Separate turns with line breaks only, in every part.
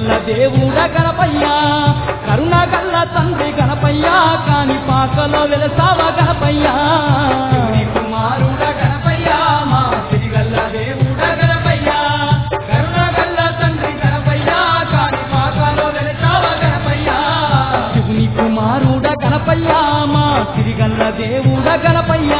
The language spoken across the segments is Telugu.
సిరిగల్ల దేవుడ గణపయ్య కరుణ గల్ల తండ్రి గణపయ్య కాని పాకలో వెలసావ గణపయ్య
శివుని కుమారుడ గణపయ్య మా సిరిగల్ల దేవుడ గణపయ్య కరుణగల్ల తండ్రి గణపయ్య కాని పాకాలో వెలసావ గణపయ్య
శివుని కుమారుడ గణపయ్య మా సిరిగల్ల దేవుడ గణపయ్య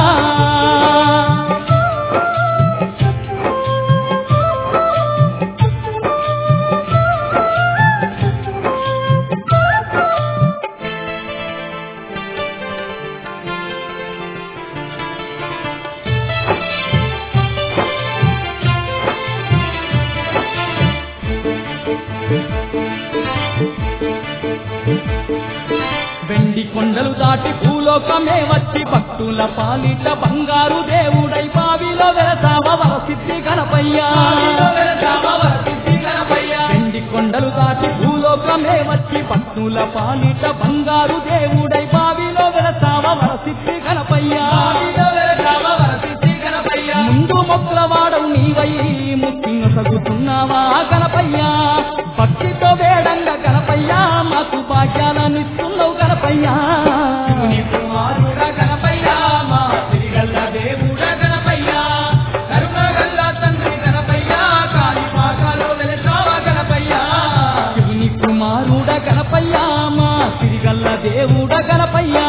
వెండి కొండలు దాటి భూలోకమే వచ్చి భక్తుల పాలిట బంగారు దేవుడై బావిలో వెలసావ వరసిద్ధి గణపయ్యా
పావిలో వెలసావ వరసిద్ధి గణపయ్య
వెండి కొండలు దాటి భూలోకమే వచ్చి భక్తుల పాలిట బంగారు దేవుడై బావిలో వెలసావ వరసిద్ధి గణపయ్యా
పావిలో వెలసావ వరసిద్ధి గణపయ్య
ముందు మొక్కల వాడవు నీవై ముక్తిన సగుతున్నావా గణపయ్యా భక్తితో వేడంగా గణపయ్యా మాకు భాగ్యాలనిస్తున్నావు గణపయ్యా
శివుని కుమారుడ గణపయ్య మా సిరిగల్ల దేవుడ గణపయ్య కరుణగల్ల తండ్రి గణపయ్య కాని పాకాలో వెలసావ గణపయ్య
శివుని కుమారుడ గణపయ్యా మా సిరిగల్ల దేవుడ గణపయ్యా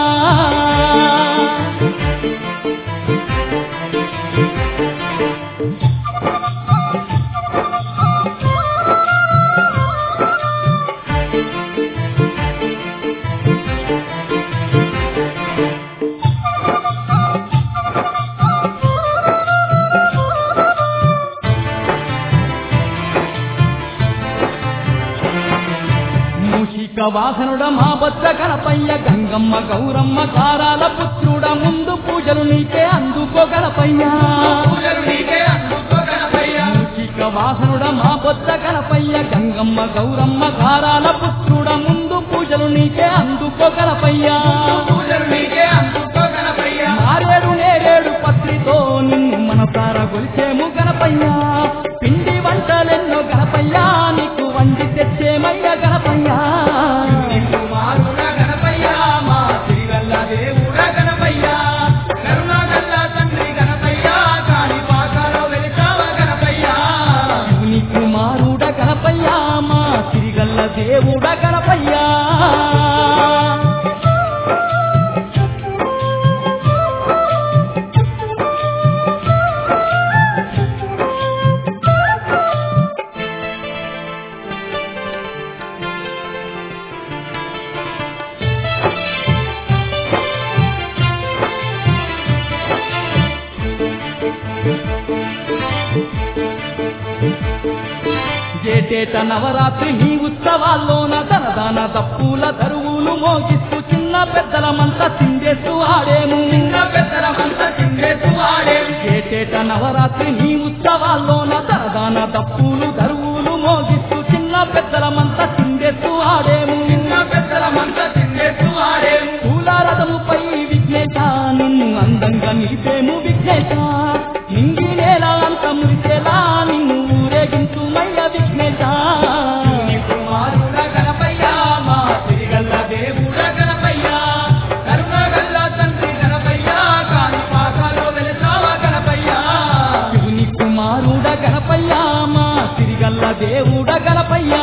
మూషిక వాహనుడ మా బొత్త గణపయ్య గంగమ్మ గౌరమ్మ కారాల పుత్రుడ ముందు పూజలు నీకే అందుకో గణపయ్యా
పూజలు నీకే అందుకో గణపయ్య
మూషిక వాహనుడ మా బొత్త గణపయ్య గంగమ్మ గౌరమ్మ కారాల పుత్రుడ ముందు పూజలు నీకే అందుకో గణపయ్యా
పూజలు నీకే అందుకో గణపయ్య
మారేడు నేరేడు పత్రితో నిన్ను మనసార గొలిచేము గణపయ్యా పిండి వంటలెన్నో గణపయ్యా నీకు వండి తెచ్చేమయ్య గణపయ్యా
శివుని కుమారుడ గణపయ్య మా సిరిగల్ల దేవుడ గణపయ్య కరుణగల్ల తండ్రి గణపయ్య కాని పాకాలో వెలిసావ గణపయ్య
శివుని కుమారుడ గణపయ్యా మా సిరిగల్ల దేవుడ గణపయ్యా ఏటేట నవరాత్రి నీ ఉత్సవాల్లోన ధనదాన దప్పుల దరువులు మోగిస్తూ చిన్న పెద్దలమంతా చిందేస్తూ ఆడేము
చిన్న పెద్దల మంత చిందేసు ఆడేవి
ఏటేట నవరాత్రి నీ ఉత్సవాల్లోన ధనదాన దప్పులు దరువులు మోగిస్తూ చిన్న పెద్దలమంతా చిందేస్తూ ఆడేము
చిన్న పెద్దల మంత చిందేసు ఆడేవి
పూల రథముపై విఘ్నేశ నిన్ను అందంగా నిలిపేము విఘ్నేశ నింగి నేల అంత మురిసేలా నిన్ను ఊరేగించు మయ్య విఘ్నేశ
శివుని కుమారుడ గణపయ్య మా సిరిగల్ల దేవుడ గణపయ్య కరుణగల్ల తండ్రి గణపయ్య కాని పాకాలో వెలిసావ గణపయ్య
శివుని కుమారుడ గణపయ్యా మా సిరిగల్ల దేవుడ గణపయ్యా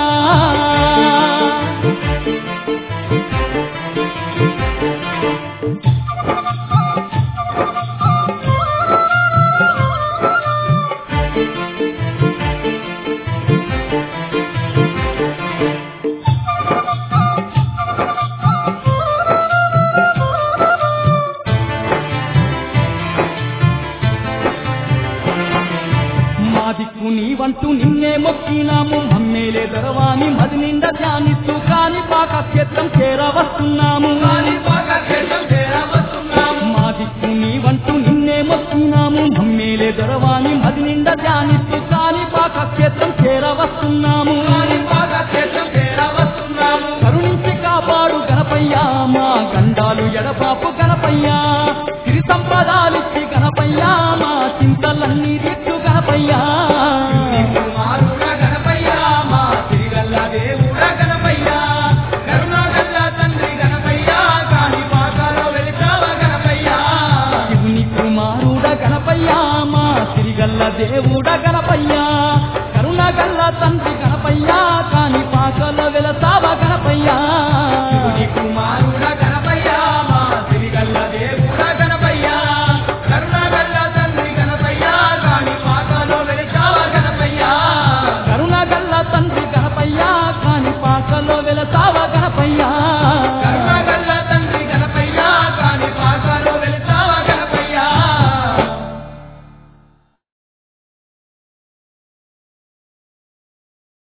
మా దిక్కు నీవంటూ నిన్నే మొక్కినాము మమ్మేలే దొరవాని మది నిండా ధ్యానిస్తూ కాని పాక క్షేత్రం చేరవస్తున్నాము
కాని పాక క్షేత్రం చేరవస్తున్నాము
మా దిక్కు నీవంటూ నిన్నే మొక్కినాము మమ్మేలే దొరవాని మది నిండా ధ్యానిస్తూ కాని పాక క్షేత్రం చేరవస్తున్నాము
కాని పాక క్షేత్రం చేరవస్తున్నాము
కరుణించి కాపాడు గణపయ్యా మా గండాలు ఎడబాపు గణపయ్యా సిరి సంపదాలిచ్చి గణపయ్యా మా చింతలన్నీ దిట్టు గణపయ్యా
శివుని కుమారుడ గణపయ్య మా సిరిగల్ల
సావ